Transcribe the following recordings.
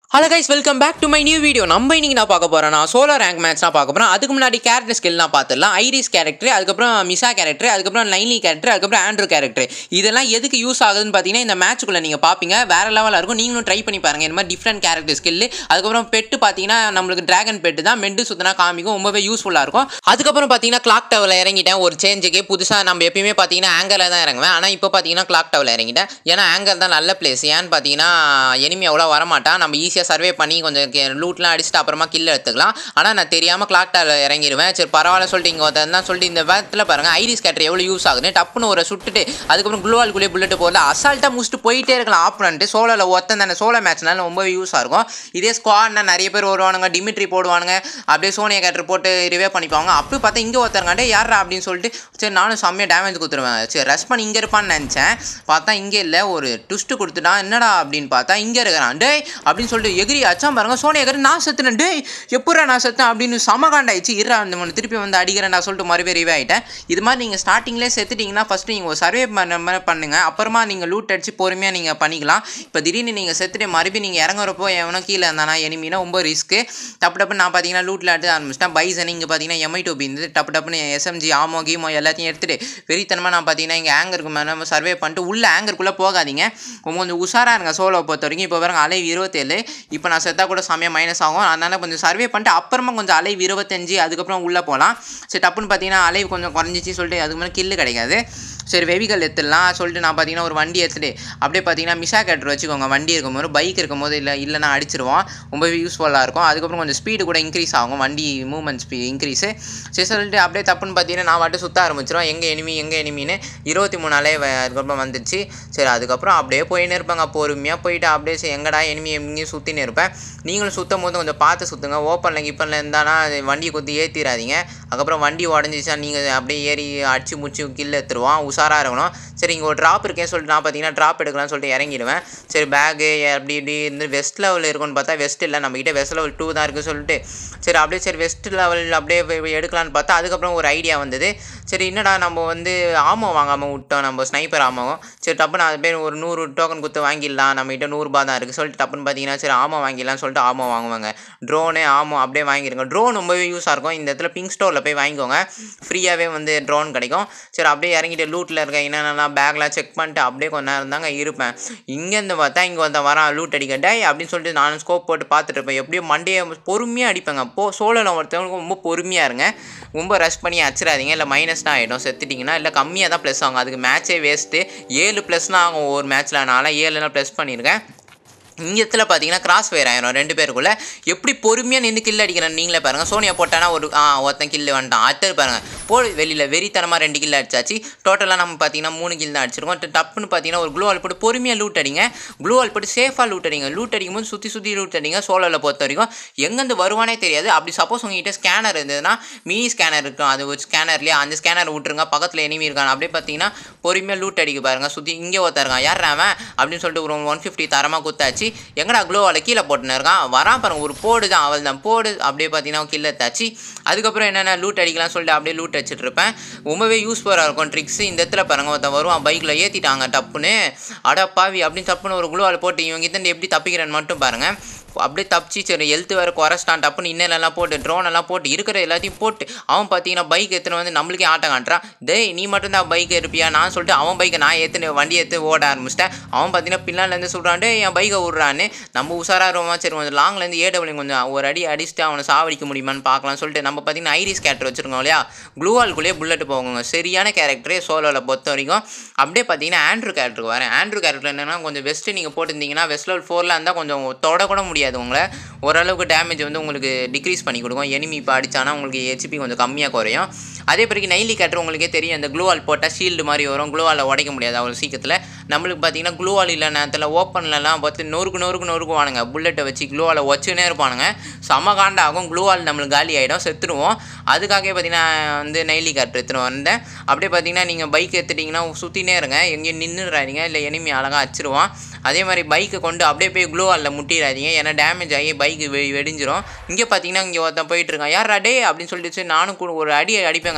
hello guys welcome back to my new video நம்ம இன்னைக்கு நான் பார்க்க போறேன் நான் சோலோ ரேங்க் மேட்ச் தான் பார்க்க போறேன் அதுக்கு முன்னாடி கேரக்டர் ஸ்கில் நான் பார்த்துடலாம் ஐரிஸ் கேரக்டர் அதுக்கப்புறம் மிசா கேரக்டர் அதுக்கப்புறம் லைன்லி கேரக்டர் அதுக்கப்புறம் ஆண்ட்ரூ கேரக்டர் இதெல்லாம் எதுக்கு யூஸ் ஆகுதுன்னு பார்த்தீங்கன்னா இந்த மேட்ச்சுக்குள்ள நீங்கள் பார்ப்பீங்க வேற லெவலாக இருக்கும் நீங்களும் ட்ரை பண்ணி பாருங்க இந்த மாதிரி டிஃப்ரெண்ட் கேரக்டர் ஸ்கில் அதுக்கப்புறம் பெட்டு பார்த்தீங்கன்னா நம்மளுக்கு டிராகன் பெட்டு தான் மெண்டு சுத்தினா காமிக்கும் ரொம்பவே யூஸ்ஃபுல்லாக இருக்கும் அதுக்கப்புறம் பார்த்தீங்கன்னா கிளாக் டவரில் இறங்கிட்டேன் ஒரு சேஞ்சுக்கு புதுசாக நம்ம எப்பயுமே பார்த்தீங்கன்னா ஆங்கரில் தான் இறங்குவேன் ஆனால் இப்போ பார்த்தீங்கன்னா கிளாக் டவரில் இறங்கிட்டேன் ஏன்னா ஆங்கர் தான் நல்ல பிளேஸ் ஏன்னு பார்த்தீங்கன்னா எனிமி அவ்வளோ வரமாட்டான் நம்ம ஈஸியாக சர்வே பண்ணி கொஞ்சம் லூட்லாம் அடிச்சுட்டு அப்புறமா கில் எடுத்துக்கலாம் ஆனால் நான் தெரியாமல் கிளாக் டவரில் இறங்கிடுவேன் சரி பரவாயில்ல சொல்லிட்டு இங்கே ஒருத்தன் சொல்லிட்டு இந்த வேத்தில் பாருங்கள் ஐரிஸ் கேட்டர் எவ்வளோ யூஸ் ஆகுது டப்புன்னு ஒரு சுட்டுட்டு அதுக்கப்புறம் குளோவால்குள்ளே புல்லட் போடல அசால்ட்டாக முடிச்சுட்டு போயிட்டே இருக்கலாம் ஆப் பண்ணிட்டு சோலோவில் ஒருத்தன் தானே சோலோ மேட்ச்னால ரொம்பவே யூஸாக இருக்கும் இதே ஸ்குவாட்னா நிறைய பேர் வருவானுங்க டிமிட்ரி போடுவானுங்க அப்படியே சோனியா கேட்டர் போட்டு ரிவே பண்ணிப்பாங்க அப்படி பார்த்தா இங்கே ஒருத்தருங்காண்டே யாரா அப்படின்னு சொல்லிட்டு சரி நானும் செம்மையாக டேமேஜ் கொடுத்துருவேன் சரி ரெஸ்ட் பண்ணி இங்கே இருப்பான்னு நினச்சேன் பார்த்தா இங்கே இல்லை ஒரு ட்விஸ்ட்டு கொடுத்துட்டான் என்னடா அப்படின்னு பார்த்தா இங்கே இருக்கிறான் டேய் அப்படின்னு சொல்லிட்டு எகிரி அச்சான் பாருங்க சோனியா கேட்டர் நான் செத்துனேன் டேய் எப்படா நான் செத்தேன் அப்படின்னு சமகாண்டாயிடுச்சு இருறா அந்த மணி திருப்பி வந்து அடிக்கிறேன் நான் சொல்லிட்டு மறுபடியும் ரிவே ஆகிட்டேன் இது மாதிரி நீங்கள் ஸ்டார்டிங்லேயே செத்துட்டிங்கன்னா ஃபஸ்ட்டு நீங்கள் ஒரு சர்வே பண்ண மாதிரி பண்ணுங்கள் அப்புறமா நீங்கள் லூட் அடிச்சு பொறுமையாக நீங்கள் பண்ணிக்கலாம் இப்போ திடீர்னு நீங்கள் செத்துட்டு மறுபடியும் நீங்கள் இறங்குறப்போ எவனோ கீழே இருந்தானா எனிமினா ரொம்ப ரிஸ்க்கு டப்பு டப்பு நான் பார்த்தீங்கன்னா லூட்டில் அடிச்சு ஆரம்பிச்சிட்டேன் பைசன் இங்கே பார்த்தீங்கன்னா எம்ஐ டோபி இருந்து டப்பு டப்புன்னு எஸ்எம்ஜி ஆமோ கீமோ எல்லாத்தையும் எடுத்துட்டு வெறித்தனமாக நான் பார்த்தீங்கன்னா இங்கே ஆங்கருக்கு மேலே சர்வே பண்ணிட்டு உள்ள ஆங்கருக்குள்ளே போகாதீங்க கொஞ்சம் உஷாராக இருங்க சோலோ பொறுத்த வரைக்கும் இப்போ பாருங்க அலைவ் இருபத்தேழு இப்போ நான் செத்தா கூட செம்மையாக மைனஸ் ஆகும் அதனால் கொஞ்சம் சர்வே பண்ணிட்டு அப்புறமா கொஞ்சம் அலைவ் இருபத்தஞ்சு அதுக்கப்புறம் உள்ளே போகலாம் சரி டப்புன்னு பார்த்தீங்கன்னா அலைவ் கொஞ்சம் குறைஞ்சிச்சு சொல்லிட்டு அதுக்கு மேலே கில்லு கிடைக்காது சரி வெவிகள் எடுத்துடலாம் சொல்லிட்டு நான் பார்த்தீங்கன்னா ஒரு வண்டி எடுத்துட்டு அப்படியே பார்த்தீங்கன்னா மிஷா கேட்டர் வச்சுக்கோங்க வண்டி இருக்கும்போது பைக் இருக்கும்போது இல்லை இல்லைனா அடிச்சிருவோம் ரொம்பவே யூஸ்ஃபுல்லாக இருக்கும் அதுக்கப்புறம் கொஞ்சம் ஸ்பீடு கூட இன்க்ரீஸ் ஆகும் வண்டி மூவ்மெண்ட் ஸ்பீ இன்க்ரீஸு சரி சொல்லிட்டு அப்படியே தப்புன்னு பார்த்தீங்கன்னா நான் வாட்டு சுற்ற ஆரம்பிச்சிடும் எங்கே எனிமி எங்கே எனிமின்னு இருபத்தி மூணு நாளே அதுக்கப்புறம் வந்துடுச்சு சரி அதுக்கப்புறம் அப்படியே போயின்னு இருப்பாங்க பொறுமையாக போயிட்டு அப்படியே சரி எங்கடா எனிமி எங்கேயும் சுற்றின்னு இருப்பேன் நீங்களும் சுற்றும் போது கொஞ்சம் பார்த்து சுற்றுங்க ஓப்பனில் கிப்பனில் இருந்தானா வண்டியை குத்தி ஏற்றிடாதீங்க அதுக்கப்புறம் வண்டி உடஞ்சிச்சா நீங்கள் அப்படியே ஏறி அடிச்சு முடிச்சு கில்ல எடுத்துருவான் உஷாராக இருக்கணும் சரி இங்கே ஒரு ட்ராப் இருக்கேன்னு சொல்லிட்டு நான் பார்த்தீங்கன்னா ட்ராப் எடுக்கலாம்னு சொல்லிட்டு இறங்கிடுவேன் சரி பேகு அப்படி இப்படி இருந்து வெஸ்ட் லெவலில் இருக்குன்னு பார்த்தா வெஸ்ட் இல்லை நம்மக்கிட்ட வெஸ்ட் லெவல் டூ தான் இருக்குது சொல்லிட்டு சரி அப்படியே சரி வெஸ்ட் லெவல் அப்படியே போய் எடுக்கலான்னு பார்த்தா அதுக்கப்புறம் ஒரு ஐடியா வந்தது சரி என்னடா நம்ம வந்து ஆமோ வாங்காமல் விட்டோம் நம்ம ஸ்னைப்பர் ஆமாவும் சரி டப்புன்னு அது பேர் ஒரு நூறு டோக்கன் கொடுத்து வாங்கிடலாம் நம்மகிட்ட நூறுரூபா தான் இருக்குது சொல்லிட்டு டப்புன்னு பார்த்தீங்கன்னா சரி ஆமோ வாங்கிடலாம்னு சொல்லிட்டு ஆமோ வாங்குவாங்க ட்ரோனு ஆமோ அப்படியே வாங்கிருங்க ட்ரோன் ரொம்பவே யூஸாக இருக்கும் இந்த இடத்துல பிங்க் ஸ்டோரில் போய் வாங்கிக்கோங்க ஃப்ரீயாகவே வந்து ட்ரோன் கிடைக்கும் சரி அப்படியே இறங்கிட்டு லூட்டில் இருக்க என்னென்னலாம் பேக்லாம் செக் பண்ணிட்டு அப்படியே கொஞ்ச நேரம் தாங்க இருப்பேன் இங்கேருந்து பார்த்தா இங்கே வந்த வரான் லூட் அடிக்க டே அப்படின்னு சொல்லிட்டு நானும் ஸ்கோப் போட்டு பார்த்துட்டு இருப்பேன் எப்படியோ மண்டையை பொறுமையாக அடிப்பேங்க போ சோழனில் ஒருத்தவங்களுக்கு ரொம்ப பொறுமையாக இருங்க ரொம்ப ரஷ் பண்ணி அச்சிடாதீங்க இல்லை மைனஸ் தான் ஆகிடும் செத்துட்டிங்கன்னா இல்லை கம்மியாக தான் ப்ளஸ் ஆகும் அதுக்கு மேட்ச்சே வேஸ்ட்டு ஏழு ப்ளஸ்னால் ஆகும் ஒரு மேட்ச்சில் நான்லாம் ஏழுலாம் ப்ளஸ் பண்ணியிருக்கேன் இங்கே இடத்துல பார்த்தீங்கன்னா கிராஸ் ஃபயர் ஆயிரும் ரெண்டு பேருக்குள்ள எப்படி பொறுமையாக நின்று கில் அடிக்கிறேன் நீங்களே பாருங்கள் சோனியா போட்டானா ஒரு ஆ ஒருத்தன் கில்லு வந்துட்டான் அடுத்தது பாருங்கள் போ வெளியில் வெறித்தனமாக ரெண்டு கில் அடிச்சாச்சு டோட்டலாக நம்ம பார்த்தீங்கன்னா மூணு கில் தான் அடிச்சிருக்கோம் டப்புன்னு பார்த்தீங்கன்னா ஒரு க்ளூவால் போட்டு பொறுமையாக லூட் அடிங்க க்ளூவால் போட்டு சேஃபாக லூட் அடிங்க லூட் அடிக்கும் போது சுற்றி சுற்றி லூட் அடிங்க சோலோவில் பொறுத்த வரைக்கும் எங்கேருந்து வருவானே தெரியாது அப்படி சப்போஸ் உங்ககிட்ட ஸ்கேனர் இருந்ததுன்னா மினி ஸ்கேனர் இருக்கும் அது ஒரு ஸ்கேனர்லேயே அந்த ஸ்கேனர் விட்டுருங்க பக்கத்தில் எனிமி இருக்கான் அப்படியே பார்த்தீங்கன்னா பொறுமையாக லூட் அடிக்க பாருங்கள் சுற்றி இங்கே ஒருத்தர் இருக்கான் யார் அவன் அப்படின்னு சொல்லிட்டு ஒரு ஒன் ஃபிஃப்டி தரமாக குத்தாச்சு எங்கடா க்ளோவால் கீழே போட்டுன்னு இருக்கான் வரான் பாருங்க ஒரு போடு தான் அவள் தான் போடு அப்படியே பார்த்தீங்கன்னா கீழே தச்சு அதுக்கப்புறம் என்னென்ன லூட் அடிக்கலாம் சொல்லிட்டு அப்படியே லூட் அடிச்சிட்டு இருப்பேன் ரொம்பவே யூஸ்ஃபுல்லாக இருக்கும் ட்ரிக்ஸ் இந்த இடத்துல பாருங்க ஒருத்தன் வருவான் பைக்கில் ஏற்றிட்டாங்க டப்புன்னு அட பாவி அப்படின்னு டப்புன்னு ஒரு குளுவால் போட்டு இவங்க இருந்து எப்படி தப்பிக்கிறேன்னு மட்டும் பாருங்கள் அப்படியே தப்பிச்சு சரி ஹெல்த் வேறு குறைச்சிட்டான் டப்புன்னு இன்னெல்லாம் போட்டு ட்ரோன் எல்லாம் போட்டு இருக்கிற எல்லாத்தையும் போட்டு அவன் பார்த்தீங்கன்னா பைக் எடுத்துன்னு வந்து நம்மளுக்கே ஆட்டம் காட்டுறான் டேய் நீ மட்டும் தான் பைக் இருப்பியா நான் சொல்லிட்டு அவன் பைக்கை நான் ஏற்றுன்னு வண்டி எடுத்து ஓட ஆரம்பிச்சிட்டேன் அவன் பார்த்தீங்கன்னா பின்னாலேருந்து சொல்கிறான் டே என் பைக்கை விட்றான்னு நம்ம உஷாராக இருவோம் சரி கொஞ்சம் லாங்லேருந்து ஏடபிள்யூ கொஞ்சம் ஒரு அடி அடிச்சுட்டு அவனை சாவடிக்க முடியுமான்னு பார்க்கலாம் சொல்லிட்டு நம்ம பார்த்தீங்கன்னா ஐரிஸ் கேரக்டர் வச்சுருக்கோம் இல்லையா க்ளூவால்குள்ளேயே புல்லட் போகுங்க சரியான கேரக்டரே சோலோவில் பொறுத்த வரைக்கும் அப்படியே பார்த்தீங்கன்னா ஆண்ட்ரூ கேரக்டருக்கு வரேன் ஆண்ட்ரூ கேரக்டர் என்னென்னா கொஞ்சம் வெஸ்ட்டு நீங்கள் போட்டிருந்தீங்கன்னா வெஸ்ட் லெவல் ஃபோரில் இருந்தால் கொஞ்சம் தொட கூட முடியாது உங்களை ஓரளவுக்கு டேமேஜ் வந்து உங்களுக்கு டிக்ரீஸ் பண்ணி கொடுக்கும் எனிமி இப்போ அடித்தானா உங்களுக்கு ஹெச்பி கொஞ்சம் கம்மியாக குறையும் அதே பிறகு நைலி கேட்டர் உங்களுக்கே தெரியும் அந்த க்ளூவால் போட்டால் ஷீல்டு மாதிரி வரும் க்ளூவால் உடைக்க முடியாது அவ்வளோ சீக்கிரத்தில் நம்மளுக்கு பார்த்தீங்கன்னா க்ளூவால் இல்லை நேரத்தில் ஓப்பன்லலாம் பார்த்து நொறுக்கு நொறுக்கு நொறுக்குவானுங்க புல்லட்டை வச்சு க்ளூவால் வச்சுனே இருப்பானுங்க செம காண்டா ஆகும் க்ளூவால் நம்மளுக்கு காலி ஆகிடும் செத்துருவோம் அதுக்காகவே பார்த்தீங்கன்னா வந்து நைலி கேரக்டர் எடுத்துகிட்டு வந்தேன் அப்படியே பார்த்தீங்கன்னா நீங்கள் பைக் எடுத்துட்டிங்கன்னா சுற்றினே இருங்க எங்கேயும் நின்றுறாதீங்க இல்லை எனிமி அழகாக அடிச்சிருவான் அதே மாதிரி பைக்கை கொண்டு அப்படியே போய் க்ளூவாலில் முட்டிடாதீங்க ஏன்னா டேமேஜ் ஆகி பைக்கு வெ வெடிஞ்சிரும் இங்கே பார்த்தீங்கன்னா இங்கே ஒருத்தன் போயிட்டு இருக்கான் யார் டே அப்படின்னு சொல்லிட்டு நானும் கூட ஒரு அடி அடிப்பேங்க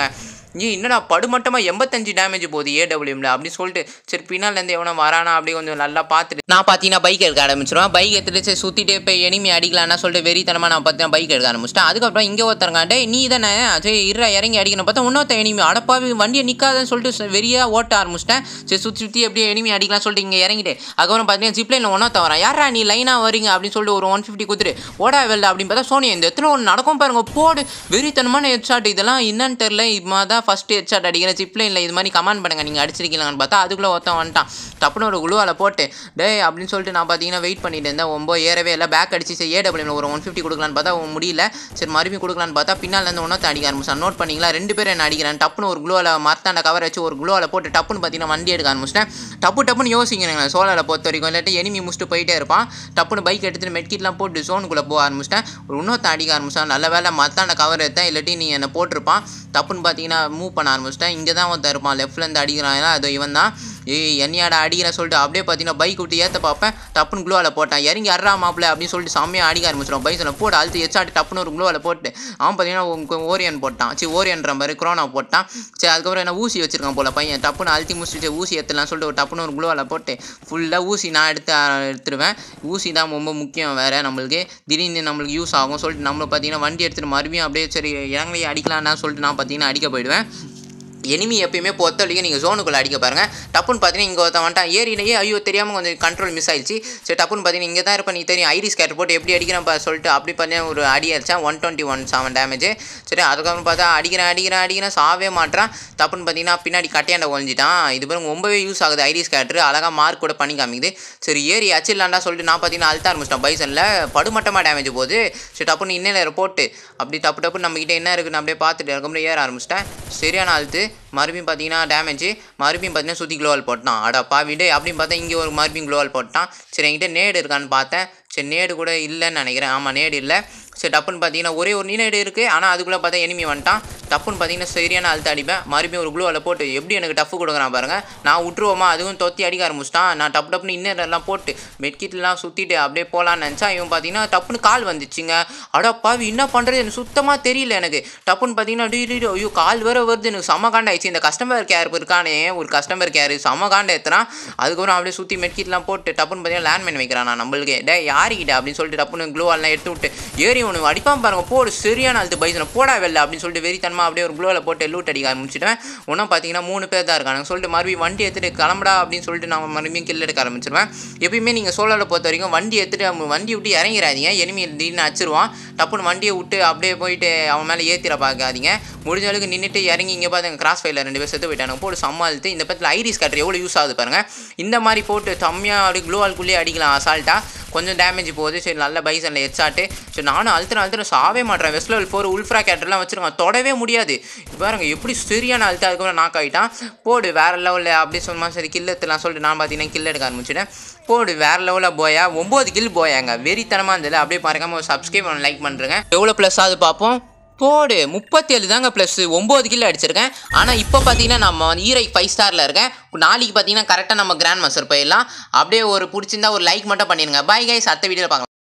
நீ என்னடா படுமட்டமாக எண்பத்தஞ்சு டேமேஜ் போகுது ஏடபிள்யூமில் அப்படின்னு சொல்லிட்டு சரி பின்னாலேருந்து எவனோ வரானா அப்படி கொஞ்சம் நல்லா பார்த்துட்டு நான் பார்த்தீங்கன்னா பைக் எடுக்க ஆரம்பிச்சிருவேன் பைக் எடுத்துட்டு சரி சுற்றிட்டு இப்போ எனிமி அடிக்கலாம்னா சொல்லிட்டு வெறித்தனமாக நான் பார்த்தீங்கன்னா பைக் எடுக்க ஆரம்பிச்சிட்டேன் அதுக்கப்புறம் இங்கே ஒருத்தருங்க டே நீ தானே சரி இருறா இறங்கி அடிக்கணும் பார்த்தா இன்னொருத்த எனிமி அடப்பாவி வண்டியை நிற்காதுன்னு சொல்லிட்டு வெறியாக ஓட்ட ஆரம்பிச்சிட்டேன் சரி சுற்றி சுற்றி எப்படியே எனிமி அடிக்கலாம் சொல்லிட்டு இங்கே இறங்கிட்டு அதுக்கப்புறம் பார்த்தீங்கன்னா ஜிப்லைனில் ஒன்றா வரான் யாரா நீ லைனாக வரீங்க அப்படின்னு சொல்லிட்டு ஒரு ஒன் ஃபிஃப்டி கொடுத்துட்டு ஓடா வெல்ல அப்படின்னு பார்த்தா சோனி இந்த எத்தனை ஒன்று நடக்கும் பாருங்க போடு வெறித்தனமான ஹெட் ஷாட் இதெல்லாம் என்னன்னு தெரில இது மாதிரி தான் ஃபஸ்ட்டு ஹெட் ஷாட் அடிக்கிறேன் ஜிப்லைனில் இது மாதிரி கமெண்ட் பண்ணுங்க நீங்கள் அடிச்சிருக்கீங்களான்னு பார்த்தா அதுக்குள்ளே ஒருத்தன் வந்துட்டான் டப்புன்னு ஒரு குழுவால போட்டு டே அப்படின்னு சொல்லிட்டு நான் பார்த்தீங்கன்னா வெயிட் பண்ணிட்டு இருந்தேன் ஒம்போ ஏறவே இல்லை பேக் அடிச்சு சரி ஏடபிள்யூ ஒரு ஒன் ஃபிஃப்டி கொடுக்கலான்னு பார்த்தா அவன் முடியல சரி மறுபடியும் கொடுக்கலான்னு பார்த்தா பின்னால் இருந்து ஒன்றத்தை அடிக்க ஆரம்பிச்சான் நோட் பண்ணிங்களா ரெண்டு பேரும் என்ன அடிக்கிறேன் டப்புன்னு ஒரு குளோவில் மரத்தாண்ட கவர் வச்சு ஒரு குளோவில் போட்டு டப்புன்னு பார்த்தீங்கன்னா வண்டி எடுக்க ஆரம்பிச்சிட்டேன் டப்பு டப்புன்னு யோசிக்கிறேங்க சோலாவில் பொறுத்த வரைக்கும் இல்லாட்டி எனிமி முடிச்சுட்டு போயிட்டே இருப்பான் டப்புன்னு பைக் எடுத்துட்டு மெட்கிட்லாம் போட்டு ஜோனுக்குள்ளே போக ஆரம்பிச்சிட்டேன் ஒரு இன்னொருத்த அடிக்க ஆரம்பிச்சான் நல்ல வேலை மரத்தாண்ட கவர் எடுத்தேன் இல்லாட்டி நீ என்னை போட்டிருப்பான் டப்புன்னு பார்த்தீங்கன்னா மூவ் பண்ண ஆரம்பிச்சிட்டேன் இங்கே தான் ஒருத்தன் இருப்பான் லெஃப்ட்லேருந்து அடிக்கிறான் அது இவன் தான் ஏய் என்னையாடா அடிக்கிறேன் சொல்லிட்டு அப்படியே பார்த்தீங்கன்னா பைக் விட்டு ஏற்ற பார்ப்பேன் டப்புன்னு குளோவில் போட்டேன் இறங்கி அறா மாப்பிள்ள அப்படின்னு சொல்லிட்டு செம்மையாக அடிக்க ஆரம்பிச்சிடும் பைக்கில் போட்டு அழுத்து எச்சாட்டு டப்புன்னு ஒரு குளோவில் போட்டு அவன் பார்த்தீங்கன்னா ஓரியன் போட்டான் சரி ஓரியன்ற மாதிரி குரோனா போட்டான் சரி அதுக்கப்புறம் என்ன ஊசி வச்சிருக்கான் போல பையன் டப்புன்னு அழுத்தி முடிச்சுட்டு ஊசி எடுத்துலாம் சொல்லிட்டு ஒரு டப்புன்னு ஒரு குளோவில் போட்டு ஃபுல்லாக ஊசி நான் எடுத்து அஹ், எடுத்துருவேன் ஊசி தான் ரொம்ப முக்கியம் வேறு நம்மளுக்கு திடீர்னு நம்மளுக்கு யூஸ் ஆகும் சொல்லிட்டு நம்மளை பார்த்தீங்கன்னா வண்டி எடுத்துகிட்டு மறுபடியும் அப்படியே சரி இறங்கி அடிக்கலாம்னா சொல்லிட்டு நான் பார்த்தீங்கன்னா அடிக்க போயிடுவேன் எனிமி எப்பயுமே பொறுத்த வரைக்கும் நீங்கள் ஜோனுக்குள்ளே அடிக்க பாருங்க டப்புன்னு பார்த்தீங்கன்னா இங்கே ஒருத்தன் வந்துட்டான் ஏரியிலேயே ஐயோ தெரியாமல் கொஞ்சம் கண்ட்ரோல் மிஸ் ஆயிடுச்சு சரி டப்புன்னு பார்த்தீங்கன்னா இங்கே தான் இருப்ப நீ தெரியும் ஐரிஸ் கேட் போட்டு எப்படி அடிக்கிறேன் சொல்லிட்டு அப்படி பார்த்தீங்கன்னா ஒரு அடி அடிச்சேன் one twenty one seven damage சரி அதுக்கப்புறம் பார்த்தா அடிக்கிறேன் அடிக்கிறேன் அடிக்கிறேன் சாவே மாட்டான் டப்புன்னு பார்த்தீங்கன்னா பின்னாடி கட்டையாண்ட ஒழிஞ்சிட்டான் இது பாருங்க ரொம்பவே யூஸ் ஆகுது ஐரிஸ் கேட்ரு அழகாக மார்க் கூட பண்ணி காமிக்குது சரி ஏறி அச்சிடலாண்டா சொல்லிட்டு நான் பார்த்தீங்கன்னா அழுத்த ஆரம்பிச்சிட்டேன் பைசனில் படுமட்டமாக டேமேஜ் போகுது சரி டப்புன்னு இன்னில் போட்டு அப்படி டப்பு டப்பு நம்மக்கிட்ட என்ன இருக்குன்னு அப்படியே பார்த்துட்டு அதுக்கப்புறம் ஏற ஆரம்பிச்சிட்டேன் சரியான அழுத்து மறுபடியும் பார்த்தீங்கன்னா டேமேஜ் மறுபடியும் பார்த்தீங்கன்னா சுற்றி க்ளோவால் போட்டான் அடா பாவிடு அப்படின்னு பார்த்தா இங்கே ஒரு மறுபடியும் க்ளோவால் போட்டான் சரி என்கிட்ட நேடு இருக்கான்னு பார்த்தேன் சரி நேடு கூட இல்லைன்னு நினைக்கிறேன் ஆமாம் நேடு இல்லை சரி டப்புன்னு பார்த்தீங்கன்னா ஒரே ஒரு நீனேடு இருக்குது ஆனால் அதுக்குள்ளே பார்த்தா எனிமி வந்துட்டான் டப்புன்னு பார்த்தீங்கன்னா சரியான அழுத்த அடிப்பேன் மறுபடியும் ஒரு க்ளூவில் போட்டு எப்படி எனக்கு டஃப் கொடுக்குறான் பாருங்கள் நான் விட்டுருவோமா அதுவும் தொத்தி அடிக்க ஆரம்பிச்சிட்டான் நான் டப்பு டப்புன்னு இன்னர் எல்லாம் போட்டு மெட்கிட்லாம் சுற்றிட்டு அப்படியே போகலான்னு நினச்சா இவன் பார்த்தீங்கன்னா டப்புன்னு கால் வந்துச்சுங்க அடா பாவி என்ன பண்ணுறது எனக்கு சுத்தமாக தெரியல எனக்கு டப்புன்னு பார்த்தீங்கன்னா டி டி டி, ஐயோ கால் வேற வருது எனக்கு செம்ம காண்ட ஆயிடுச்சு இந்த கஸ்டமர் கேர் இருக்கானே ஒரு கஸ்டமர் கேர் செம்ம காண்ட ஏற்றுறான் அதுக்கப்புறம் அப்படியே சுற்றி மெட்கிட்லாம் போட்டு டப்புன்னு பார்த்தீங்கன்னா லேண்ட்மேன் வைக்கிறான் நான் நம்மளுக்கு டே யாருக்கிட்ட அப்படின்னு சொல்லிட்டு டப்புன்னு க்ளோவெல்லாம் எடுத்து விட்டு ஏறி ஒன்று அடிப்பான் பாருங்க போடு சரியான அழுத்து பைசனை போடா வெல்ல அப்படின்னு சொல்லிட்டு வெறித்தனமா அப்படியே ஒரு க்ளோவில் போட்டு லூட் அடிக்க ஆரம்பிச்சிடுவேன் ஒன்றும் பார்த்தீங்கன்னா மூணு பேர் தான் இருக்காங்க சொல்லிட்டு மறுபடியும் வண்டி எடுத்துட்டு கிளம்புடா அப்படின்னு சொல்லிட்டு நான் மறுபடியும் கில் எடுக்க ஆரம்பிச்சிருவேன் எப்பயுமே நீங்கள் சோலாவில் பொறுத்த வரைக்கும் வண்டி எடுத்துட்டு அவங்க வண்டி விட்டு இறங்கிறாதீங்க எனிமி திடீர்னு அச்சிருவான் டப்புன்னு வண்டியை விட்டு அப்படியே போயிட்டு அவன் மேலே ஏற்றிட பார்க்காதீங்க முடிஞ்ச அளவுக்கு நின்றுட்டு இறங்கி இங்கே பார்த்து கிராஸ் ஃபைல ரெண்டு பேர் செத்து போயிட்டாங்க போட்டு சமாளித்து இந்த பக்கத்தில் ஐரிஸ் கட்டர் எவ்வளோ யூஸ் ஆகுது பாருங்க இந்த மாதிரி போட்டு செம்மையாக அப்படி க்ளோவால்குள்ளேயே அடிக்கலாம் அசால்ட்டாக கொஞ்சம் டேமேஜ் போகுது சரி நல்ல பைசனில் ஹெட்ஷாட்டு சரி நானும் அழுத்தின அழுத்தின சாவே மாட்டேன் வெஸ்ட் லெவல் ஃபோர் உல்ஃப்ரா கேட்டர்லாம் வச்சிருக்கான் தொடவே முடியாது இப்போ பாருங்க எப்படி சரியான அழுத்த அதுக்கப்புறம் நாக் ஆகிட்டான் போடு வேற லெவலில் அப்படி சொன்னா சரி கில் எடுத்துலாம் சொல்லிட்டு நான் பார்த்தீங்கன்னா கில் எடுக்க ஆரம்பிச்சிட்டேன் போடு வேற லெவலில் போயா ஒம்பது கில் போயாங்க வெறித்தனமாக இருந்தது அப்படியே பாருங்க சப்ஸ்கிரைப் லைக் பண்ணுறேங்க எவ்வளோ ப்ளஸ் ஆகுது பார்ப்போம் போடு முப்பத்தேழு தாங்க ப்ளஸ் ஒம்பது கிலோ அடிச்சிருக்கேன் ஆனால் இப்போ பார்த்தீங்கன்னா நம்ம வந்து ஈரை ஃபைவ் ஸ்டாரில் இருக்கேன் நாளைக்கு பார்த்தீங்கன்னா கரெக்டாக நம்ம கிராண்ட் மாஸ்டர் போயிடலாம் அப்படியே ஒரு பிடிச்சிருந்தா ஒரு லைக் மட்டும் பண்ணிடுங்க பாய் கைஸ் அடுத்த வீடியோவில் பார்க்கலாம்